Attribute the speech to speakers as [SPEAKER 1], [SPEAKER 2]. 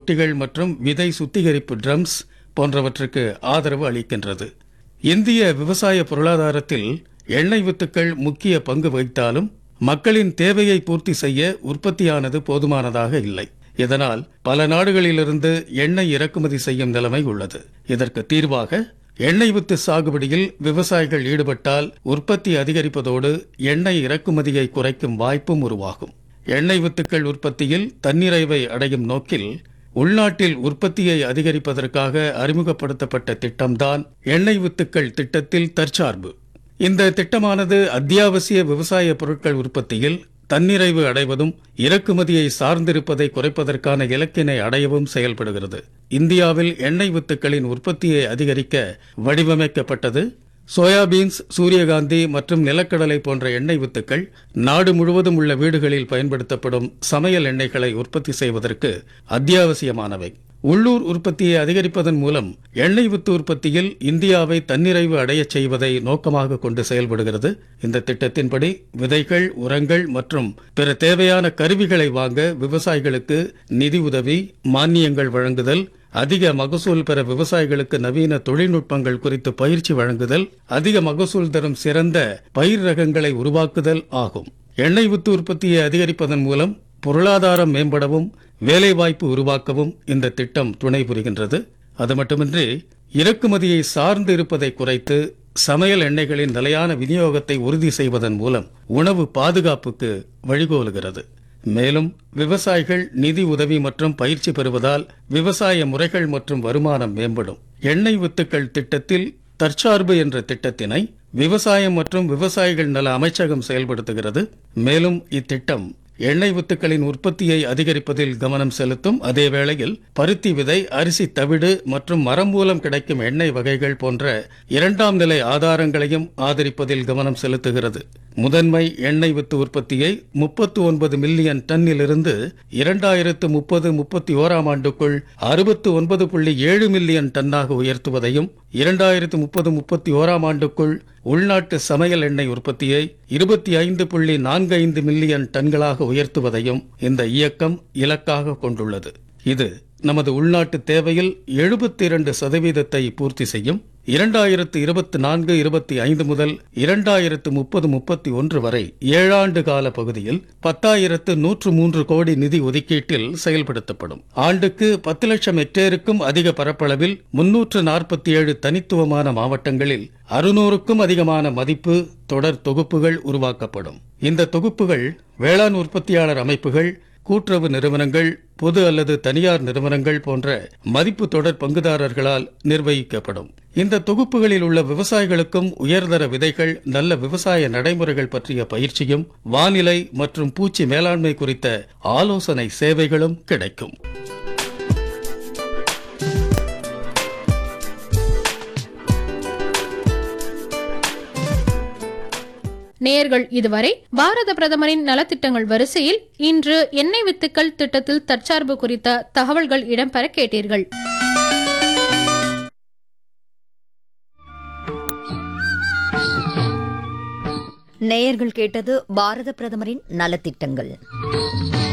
[SPEAKER 1] தொட்டிகள் மற்றும் விதை சுத்திகரிப்பு ட்ரம்ஸ் போன்றவற்றுக்கு ஆதரவு அளிக்கின்றது இந்திய விவசாய பொருளாதாரத்தில் எண்ணெய் வித்துக்கள் முக்கிய பங்கு வகித்தாலும் மக்களின் தேவையை பூர்த்தி செய்ய உற்பத்தியானது போதுமானதாக இல்லை இதனால் பல நாடுகளிலிருந்து எண்ணெய் இறக்குமதி செய்யும் நிலைமை உள்ளது இதற்கு தீர்வாக எண்ணெய் வித்து சாகுபடியில் விவசாயிகள் ஈடுபட்டால் உற்பத்தி அதிகரிப்பதோடு எண்ணெய் இறக்குமதியை குறைக்கும் வாய்ப்பும் உருவாகும் எண்ணெய் வித்துக்கள் உற்பத்தியில் தன்னிறைவை அடையும் நோக்கில் உள்நாட்டில் உற்பத்தியை அதிகரிப்பதற்காக அறிமுகப்படுத்தப்பட்ட திட்டம்தான் எண்ணெய் வித்துக்கள் திட்டத்தில் தற்சார்பு இந்த திட்டமானது அத்தியாவசிய விவசாய பொருட்கள் உற்பத்தியில் தன்னிறைவு அடைவதும் இறக்குமதியை சார்ந்திருப்பதை குறைப்பதற்கான இலக்கினை அடையவும் செயல்படுகிறது இந்தியாவில் எண்ணெய் வித்துக்களின் உற்பத்தியை அதிகரிக்க வடிவமைக்கப்பட்டது சோயாபீன்ஸ் சூரியகாந்தி மற்றும் நிலக்கடலை போன்ற எண்ணெய் வித்துக்கள் நாடு முழுவதும் உள்ள வீடுகளில் பயன்படுத்தப்படும் சமையல் எண்ணெய்களை உற்பத்தி செய்வதற்கு அத்தியாவசியமானவை உள்ளூர் உற்பத்தியை அதிகரிப்பதன் மூலம் எண்ணெய் வித்து உற்பத்தியில் இந்தியாவை தன்னிறைவு அடையச் செய்வதை நோக்கமாக கொண்டு செயல்படுகிறது இந்த திட்டத்தின்படி விதைகள் உரங்கள் மற்றும் பிற தேவையான கருவிகளை வாங்க விவசாயிகளுக்கு நிதி உதவி மானியங்கள் வழங்குதல் அதிக மகசூல் பெற விவசாயிகளுக்கு நவீன தொழில்நுட்பங்கள் குறித்து பயிற்சி வழங்குதல் அதிக மகசூல் தரும் சிறந்த பயிர் ரகங்களை உருவாக்குதல் ஆகும் எண்ணெய் வித்து உற்பத்தியை அதிகரிப்பதன் மூலம் பொருளாதாரம் மேம்படவும் வேலைவாய்ப்பு உருவாக்கவும் இந்த திட்டம் துணை புரிகின்றது அது மட்டுமின்றி இறக்குமதியை சார்ந்து இருப்பதை குறைத்து சமையல் எண்ணெய்களின் நிலையான விநியோகத்தை உறுதி செய்வதன் மூலம் உணவு பாதுகாப்புக்கு வழிகோலுகிறது மேலும் விவசாயிகள் நிதி உதவி மற்றும் பயிற்சி பெறுவதால் விவசாய முறைகள் மற்றும் வருமானம் மேம்படும் எண்ணெய் வித்துக்கள் திட்டத்தில் தற்சார்பு என்ற திட்டத்தினை விவசாயம் மற்றும் விவசாயிகள் நல அமைச்சகம் செயல்படுத்துகிறது மேலும் இத்திட்டம் எண்ணெய் வித்துக்களின் உற்பத்தியை அதிகரிப்பதில் கவனம் செலுத்தும் அதே வேளையில் பருத்தி விதை அரிசி தவிடு மற்றும் மரம் மூலம் கிடைக்கும் எண்ணெய் வகைகள் போன்ற இரண்டாம் நிலை ஆதாரங்களையும் ஆதரிப்பதில் கவனம் செலுத்துகிறது முதன்மை எண்ணெய் வித்து உற்பத்தியை முப்பத்து ஒன்பது மில்லியன் டன்னிலிருந்து இரண்டாயிரத்து முப்பது முப்பத்தி ஓராம் ஆண்டுக்குள் அறுபத்து ஒன்பது புள்ளி ஏழு மில்லியன் டன்னாக உயர்த்துவதையும் இரண்டாயிரத்து முப்பது முப்பத்தி ஓராம் ஆண்டுக்குள் உள்நாட்டு சமையல் எண்ணெய் உற்பத்தியை இருபத்தி ஐந்து புள்ளி நான்கு ஐந்து மில்லியன் டன்களாக உயர்த்துவதையும் இந்த இயக்கம் இலக்காக கொண்டுள்ளது இது நமது உள்நாட்டு தேவையில் எழுபத்தி இரண்டு சதவீதத்தை பூர்த்தி செய்யும் இரண்டாயிரத்து இருபத்தி நான்கு இருபத்தி ஐந்து முதல் இரண்டாயிரத்து முப்பது முப்பத்தி ஒன்று வரை ஏழாண்டு கால பகுதியில் பத்தாயிரத்து நூற்று மூன்று கோடி நிதி ஒதுக்கீட்டில் செயல்படுத்தப்படும் ஆண்டுக்கு பத்து லட்சம் ஹெக்டேருக்கும் அதிக பரப்பளவில் முன்னூற்று நாற்பத்தி ஏழு தனித்துவமான மாவட்டங்களில் அறுநூறுக்கும் அதிகமான மதிப்பு தொடர் தொகுப்புகள் உருவாக்கப்படும் இந்த தொகுப்புகள் வேளாண் உற்பத்தியாளர் அமைப்புகள் கூட்டுறவு நிறுவனங்கள் பொது அல்லது தனியார் நிறுவனங்கள் போன்ற மதிப்பு தொடர் பங்குதாரர்களால் நிர்வகிக்கப்படும் இந்த தொகுப்புகளில் உள்ள விவசாயிகளுக்கும் உயர்தர விதைகள் நல்ல விவசாய நடைமுறைகள் பற்றிய பயிற்சியும் வானிலை மற்றும் பூச்சி மேலாண்மை குறித்த ஆலோசனை சேவைகளும் கிடைக்கும்
[SPEAKER 2] நேயர்கள் இதுவரை பாரத பிரதமரின் நலத்திட்டங்கள் வரிசையில் இன்று எண்ணெய் வித்துக்கள் திட்டத்தில் தற்சார்பு குறித்த தகவல்கள் இடம்பெற கேட்டீர்கள்
[SPEAKER 3] நேயர்கள் கேட்டது பாரத பிரதமரின் நலத்திட்டங்கள்